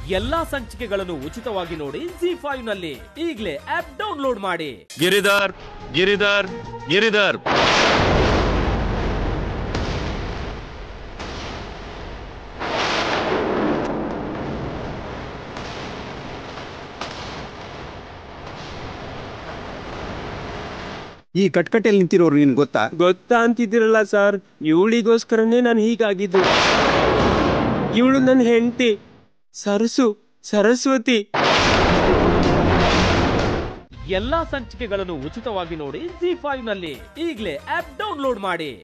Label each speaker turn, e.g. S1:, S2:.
S1: ಎಲ್ಲಾ ಸಂಚಿಕೆಗಳನ್ನು ಉಚಿತವಾಗಿ ನೋಡಿ ಜಿ ಫೈವ್ ನಲ್ಲಿ ಈಗಲೇ ಆಪ್ ಡೌನ್ಲೋಡ್ ಮಾಡಿ
S2: ಗಿರಿಧರ್ ಗಿರಿಧರ್ ಗಿರಿಧರ್
S3: ಈ ಕಟ್ಕಟ್ಟೆಯಲ್ಲಿ ನಿಂತಿರೋರು ನಿನ್ ಗೊತ್ತಾ
S4: ಗೊತ್ತಾ ಅಂತಿದ್ದೀರಲ್ಲ ಸರ್ ಇವಳಿಗೋಸ್ಕರನೇ ನಾನು ಹೀಗಾಗಿದ್ದು ಇವಳು ನನ್ನ ಹೆಂಡತಿ ಸರಸು ಸರಸ್ವತಿ
S1: ಎಲ್ಲಾ ಸಂಚಿಕೆಗಳನ್ನು ಉಚಿತವಾಗಿ ನೋಡಿ ಜಿ ಫೈವ್ ನಲ್ಲಿ ಈಗಲೇ ಆಪ್ ಡೌನ್ಲೋಡ್ ಮಾಡಿ